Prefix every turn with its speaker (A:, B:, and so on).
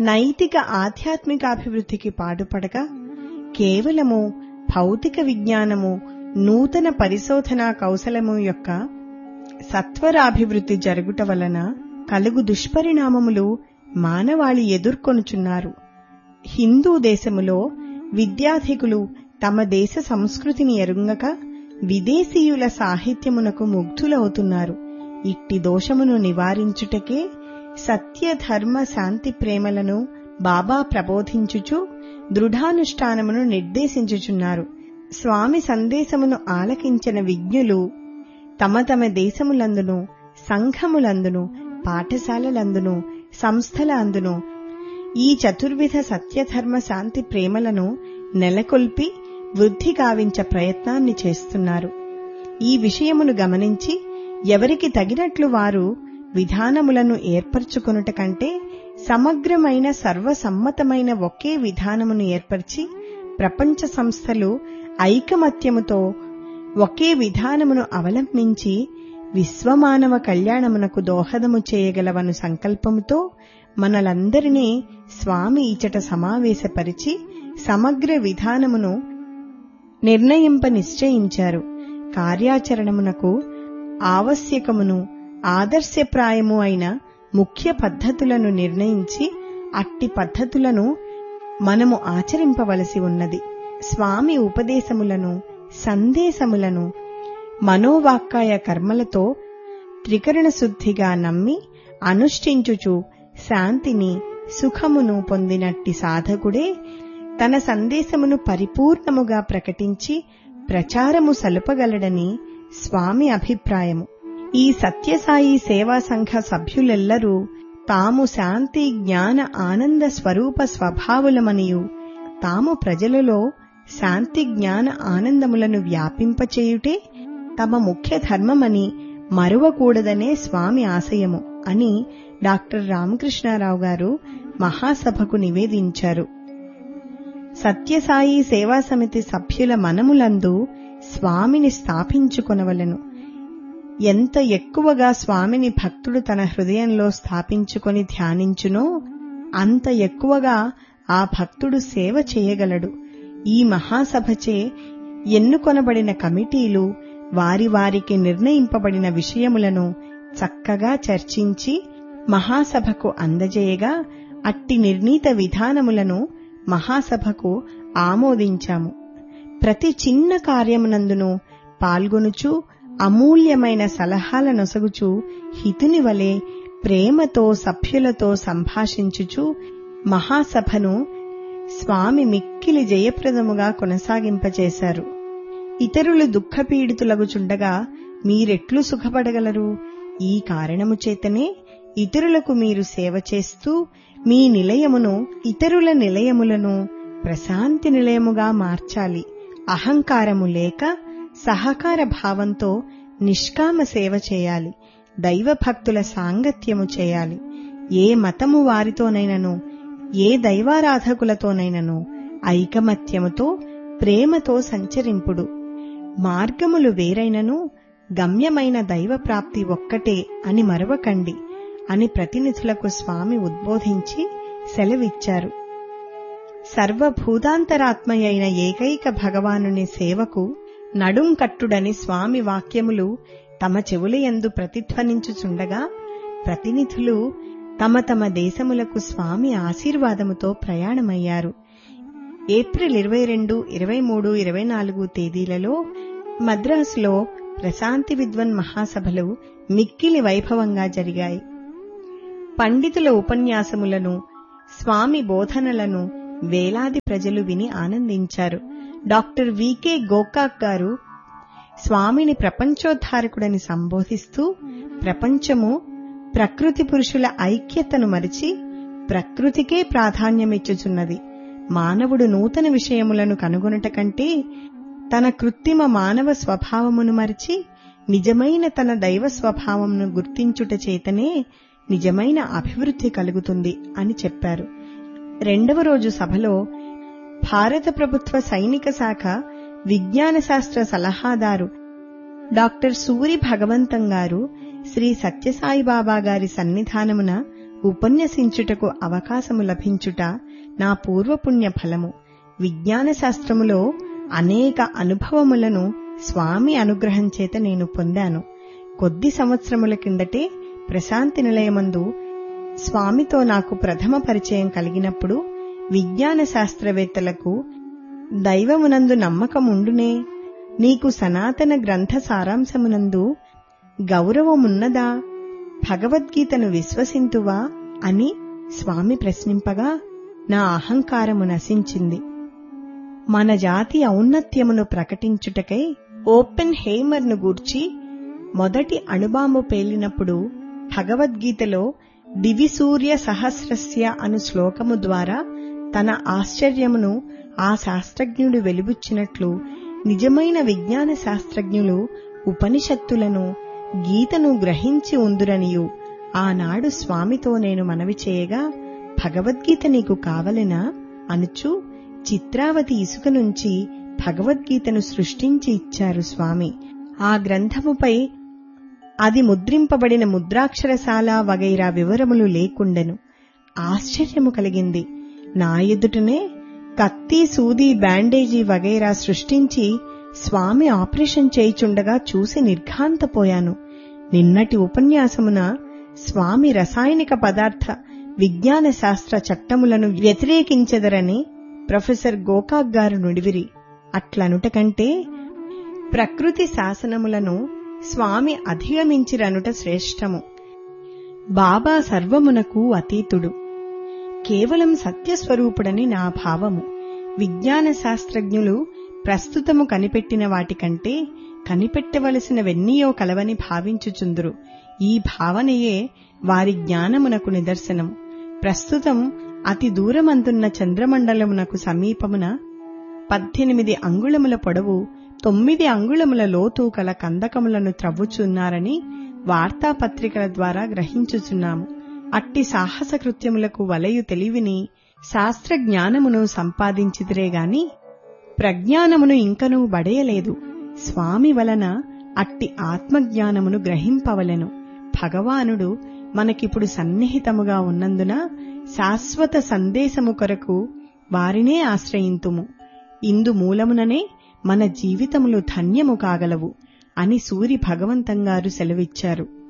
A: నైతిక ఆధ్యాత్మిక అభివృద్ధికి పాటుపడగా కేవలము భౌతిక విజ్ఞానము నూతన పరిశోధనా కౌశలము యొక్క సత్వరాభివృద్ధి జరుగుట వలన కలుగు దుష్పరిణామములు మానవాళి ఎదుర్కొనుచున్నారు హిందూ దేశములో విద్యాధికులు తమ దేశ సంస్కృతిని ఎరుంగక విదేశీయుల సాహిత్యమునకు ముగ్ధులవుతున్నారు ఇట్టి దోషమును నివారించుటకే సత్య ధర్మ శాంతి ప్రేమలను బాబా ప్రబోధించుచు దృఢానుష్ఠానమును నిర్దేశించుచున్నారు స్వామి సందేశమును ఆలకించిన విజ్ఞులు తమ తమ దేశములందును సంఘములందును పాఠశాలలందును సంస్థల అందును ఈ చతుర్విధ సత్యధర్మ శాంతి ప్రేమలను నెలకొల్పి వృద్ధి గావించ ప్రయత్నాన్ని చేస్తున్నారు ఈ విషయమును గమనించి ఎవరికి తగినట్లు వారు విధానములను ఏర్పరచుకొనుట కంటే సమగ్రమైన సర్వసమ్మతమైన ఒకే విధానమును ఏర్పరిచి ప్రపంచ సంస్థలు ఐకమత్యముతో ఒకే విధానమును అవలంబించి విశ్వమానవ కళ్యాణమునకు దోహదము చేయగలవను సంకల్పముతో మనలందరినీ స్వామి ఇచట సమావేశపరిచి సమగ్ర విధానమును నిర్ణయింప నిశ్చయించారు కార్యాచరణమునకు ఆవశ్యకమును ఆదర్శప్రాయము అయిన ముఖ్య పద్ధతులను నిర్ణయించి అట్టి పద్ధతులను మనము ఆచరింపవలసి ఉన్నది స్వామి ఉపదేశములను సందేశములను మనోవాక్కాయ కర్మలతో త్రికరణ శుద్ధిగా నమ్మి అనుష్ఠించుచు శాంతిని సుఖమును పొందినట్టి సాధకుడే తన సందేశమును పరిపూర్ణముగా ప్రకటించి ప్రచారము సలుపగలడని స్వామి అభిప్రాయము ఈ సత్యసాయి సేవా సంఘ సభ్యులెల్లరూ తాము శాంతి జ్ఞాన ఆనంద స్వరూప స్వభావులమనియు తాము ప్రజలలో శాంతి జ్ఞాన ఆనందములను వ్యాపింపచేయుటే తమ ముఖ్య ధర్మమని మరువకూడదనే స్వామి ఆశయము అని డాక్టర్ రామకృష్ణారావు గారు మహాసభకు నివేదించారు సత్యసాయి సేవా సమితి సభ్యుల మనములందు స్వామిని స్థాపించుకొనవలెను ఎంత ఎక్కువగా స్వామిని భక్తుడు తన హృదయంలో స్థాపించుకొని ధ్యానించునో అంత ఎక్కువగా ఆ భక్తుడు సేవ చేయగలడు ఈ మహాసభచే ఎన్నుకొనబడిన కమిటీలు వారి వారికి నిర్ణయింపబడిన విషయములను చక్కగా చర్చించి మహాసభకు అందజేయగా అట్టి నిర్ణీత విధానములను మహాసభకు ఆమోదించాము ప్రతి చిన్న కార్యమునందును పాల్గొనుచు అమూల్యమైన సలహాలనొసగుచు హితుని వలె ప్రేమతో సభ్యులతో సంభాషించుచు మహాసభను స్వామి మిక్కిలి జయప్రదముగా కొనసాగింపచేశారు ఇతరులు దుఃఖపీడితులగుచుండగా మీరెట్లు సుఖపడగలరు ఈ కారణము చేతనే ఇతరులకు మీరు సేవ చేస్తూ మీ నిలయమును ఇతరుల నిలయములను ప్రశాంతి నిలయముగా మార్చాలి అహంకారము లేక సహకార భావంతో నిష్కామ సేవ చేయాలి దైవభక్తుల సాంగత్యము చేయాలి ఏ మతము వారితోనైనను ఏ దైవారాధకులతోనైనను ఐకమత్యముతో ప్రేమతో సంచరింపుడు మార్గములు వేరైనను గమ్యమైన దైవ ప్రాప్తి ఒక్కటే అని మరవకండి అని ప్రతినిధులకు స్వామి ఉద్బోధించి సెలవిచ్చారు సర్వభూతాంతరాత్మయైన ఏకైక భగవానుని సేవకు నడుం కట్టుడని స్వామి వాక్యములు తమ చెవులయందు ప్రతిధ్వనించుచుండగా ప్రతినిధులు తమ తమ దేశములకు స్వామి ఆశీర్వాదముతో ప్రయాణమయ్యారు ఏప్రిల్ ఇరవై రెండు ఇరవై మూడు ఇరవై నాలుగు తేదీలలో మద్రాసులో ప్రశాంతి విద్వన్ మహాసభలు మిక్కిలి వైభవంగా జరిగాయి పండితుల ఉపన్యాసములను స్వామి బోధనలను వేలాది ప్రజలు విని ఆనందించారు డాక్టర్ వికే గోకాక్ గారు స్వామిని ప్రపంచోద్ధారకుడని సంబోధిస్తూ ప్రపంచము ప్రకృతి పురుషుల ఐక్యతను మరిచి ప్రకృతికే ప్రాధాన్యమిచ్చుచున్నది మానవుడు నూతన విషయములను కనుగొనుట కంటే తన కృత్రిమ మానవ స్వభావమును మరిచి నిజమైన తన దైవ స్వభావమును గుర్తించుట చేతనే నిజమైన అభివృద్ధి కలుగుతుంది అని చెప్పారు రెండవ రోజు సభలో భారత ప్రభుత్వ సైనిక శాఖ విజ్ఞాన శాస్త్ర సలహాదారు డాక్టర్ సూరి భగవంతం గారు శ్రీ సత్యసాయిబాబా గారి సన్నిధానమున ఉపన్యసించుటకు అవకాశము లభించుట నా పూర్వపుణ్య ఫలము విజ్ఞాన శాస్త్రములో అనేక అనుభవములను స్వామి అనుగ్రహం చేత నేను పొందాను కొద్ది సంవత్సరముల కిందటే ప్రశాంతి నిలయమందు స్వామితో నాకు ప్రథమ పరిచయం కలిగినప్పుడు విజ్ఞాన శాస్త్రవేత్తలకు దైవమునందు నమ్మకముండునే నీకు సనాతన గ్రంథ సారాంశమునందు గౌరవమున్నదా భగవద్గీతను విశ్వసింతువా అని స్వామి ప్రశ్నింపగా నా అహంకారము నశించింది మన జాతి ఔన్నత్యమును ప్రకటించుటకై ఓపెన్ హేమర్ను గూర్చి మొదటి అణుబాంబు పేలినప్పుడు భగవద్గీతలో దివిసూర్య సహస్రస్య అను శ్లోకము ద్వారా తన ఆశ్చర్యమును ఆ శాస్త్రజ్ఞుడు వెలుబుచ్చినట్లు నిజమైన విజ్ఞాన శాస్త్రజ్ఞులు ఉపనిషత్తులను గీతను గ్రహించి ఉందురనియు ఆనాడు స్వామితో నేను మనవి చేయగా భగవద్గీత నీకు కావలెనా అనుచు చిత్రావతి ఇసుక నుంచి భగవద్గీతను సృష్టించి ఇచ్చారు స్వామి ఆ గ్రంథముపై అది ముద్రింపబడిన ముద్రాక్షరశాల వగైరా వివరములు లేకుండెను ఆశ్చర్యము కలిగింది నా ఎదుటనే కత్తి సూది బ్యాండేజీ వగైరా సృష్టించి స్వామి ఆపరేషన్ చేయిచుండగా చూసి నిర్ఘాంతపోయాను నిన్నటి ఉపన్యాసమున స్వామి రసాయనిక పదార్థ విజ్ఞాన శాస్త్ర చట్టములను వ్యతిరేకించెదరని ప్రొఫెసర్ గోకాక్ గారు నుడివిరి అట్లనుట కంటే ప్రకృతి శాసనములను స్వామి అధిగమించిరనుట శ్రేష్టము బాబా సర్వమునకు అతీతుడు కేవలం సత్యస్వరూపుడని నా భావము విజ్ఞాన శాస్త్రజ్ఞులు ప్రస్తుతము కనిపెట్టిన వాటికంటే కనిపెట్టవలసినవెన్నియో కలవని భావించుచుందురు ఈ భావనయే వారి జ్ఞానమునకు నిదర్శనం ప్రస్తుతం అతి దూరమందున్న చంద్రమండలమునకు సమీపమున పద్దెనిమిది అంగుళముల పొడవు తొమ్మిది అంగుళముల లోతు కల కందకములను త్రవ్వుచున్నారని వార్తాపత్రికల ద్వారా గ్రహించుచున్నాము అట్టి సాహస కృత్యములకు వలయు తెలివిని శాస్త్ర జ్ఞానమును సంపాదించిదిరే గాని ప్రజ్ఞానమును ఇంకనూ బడయలేదు స్వామి వలన అట్టి ఆత్మజ్ఞానమును గ్రహింపవలెను భగవానుడు మనకిప్పుడు సన్నిహితముగా ఉన్నందున శాశ్వత సందేశము కొరకు వారినే ఆశ్రయింతుము ఇందు మూలముననే మన జీవితములు ధన్యము కాగలవు అని సూరి భగవంతంగారు సెలవిచ్చారు